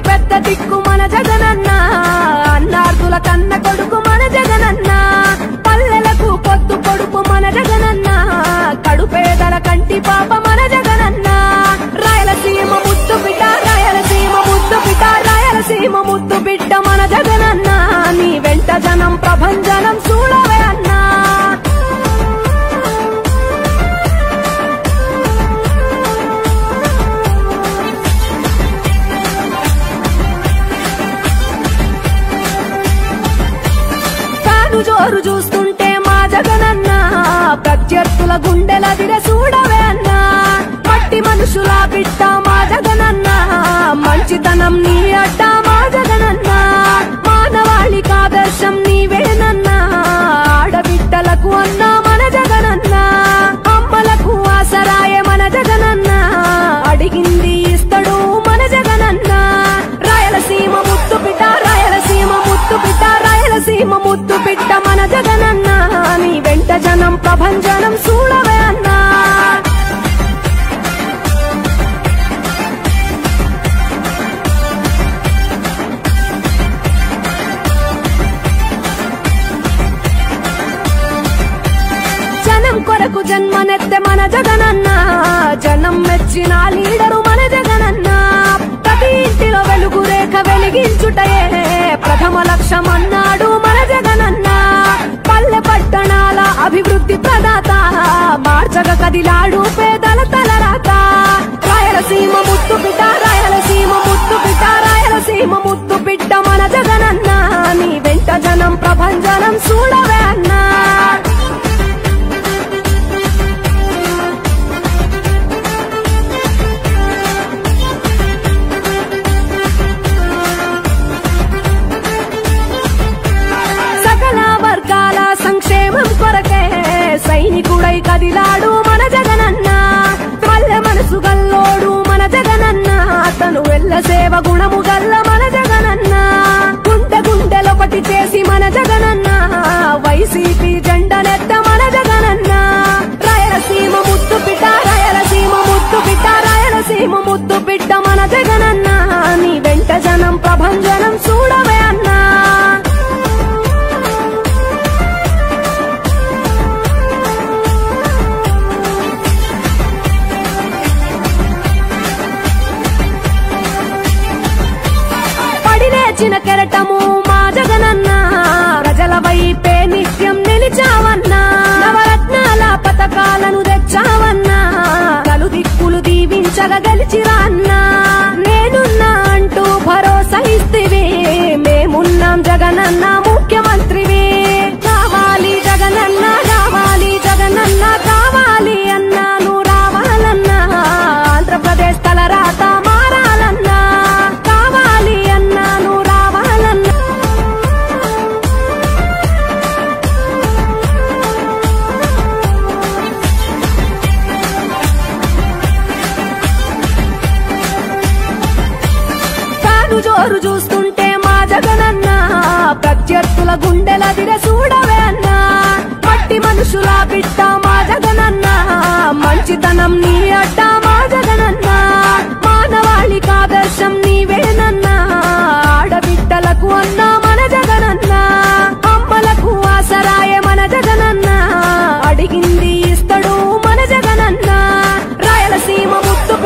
పెద్ద దిక్కు మన జగనన్న అన్నార్థుల కన్న కొడుకు మన జగనన్న పల్లెలకు పొద్దు పొడుపు మన జగనన్న కడుపేదల కంటి పాప మన జగనన్న రాయలసీమ ముద్దు బిడ్డ రాయలసీమ ముద్దు బిడ్డ రాయలసీమ ముద్దు బిడ్డ మన జగనన్న నీ వెంట జనం ప్రభంజనం చూడవే అన్నా తాను జోరు చూస్తుంటే మా జగనన్న ప్రత్యర్థుల గుండెల దిర చూడవే అన్నా మట్టి మనుషుల బిడ్డ మా జగనన్న మంచితనం నీ అడ్డ మా జగనన్న మానవాళికి ఆదర్శం నీవేనన్నా ఆడబిడ్డలకు అన్నా మన జగనన్న అమ్మలకు ఆసరాయ మన జగనన్న అడిగింది ఇస్తడు మన జగనన్న రాయలసీమ ముత్తు బిడ్డ రాయలసీమ ముత్తు బిడ్డ రాయలసీమ ముత్తు బిడ్డ మన జగనన్న నీ వెంట జనం ప్రభంజనం చూడవే అన్నా జనం కొరకు జన్మనెత్తె మన జగనన్న జనం మెచ్చిన లీడరు మన జగనన్న ప్రతి ఇంటిలో వెలుగు రేఖ వెలిగించుటయే ప్రథమ లక్ష్యం అన్నాడు మన జగనన్న పల్లె పట్టణాల అభివృద్ధి ప్రదాత మార్చగ కదిలాడు పేదల తలరాత రాయలసీమ ముత్తు బిడ్డ రాయలసీమ ముత్తు బిడ్డ రాయలసీమ ముత్తు బిడ్డ మన జగనన్న నీ వెంట జనం ప్రభంజనం చూడవే అన్నా సకల వర్గాల సంక్షేమం కొరకే సైనికుడై కదిలాడు మన జగనన్న పల్లె మనసు గల్లోడు మన జగనన్న అతను వెళ్ళ సేవ గుణము గల్ల మన జగనన్న గుండె గుండెలొకటి చేసి మన జగనన్న వైసీపీ జెండనెత్త మన జగనన్న రాయలసీమ ముద్దు బిడ్డ రాయలసీమ ముద్దు బిడ్డ రాయలసీమ ముద్దు బిడ్డ మన జగనన్న నీ వెంట జనం ప్రభంజనం చూడవే అన్నా పడి లేచిన కెరటము మా జగనన్న ప్రజల వైపే నిత్యం నిలిచావన్నా నవరత్నాల పథకాలను తెచ్చావన్నా కలు దిక్కులు దీవించగా గెలిచిరా అన్నా నేనున్నా అంటూ భరోసా ఇస్తివి మేమున్నాం జగనన్న ముఖ్యమంత్రివి కావాలి జగనన్న కావాలి జగనన్న కావాలి అన్నాను రావాలన్నా ఆంధ్రప్రదేశ్ తలరాత మారాలన్నా కావాలి అన్నాను రావాలన్నా తాను జోరు చూస్తుంటే మా జగనన్న ప్రత్యర్థుల గుండెల దిర చూడవే అన్నా మట్టి మనుషుల బిడ్డ మా జగనన్న మంచితనం నీ అడ్డ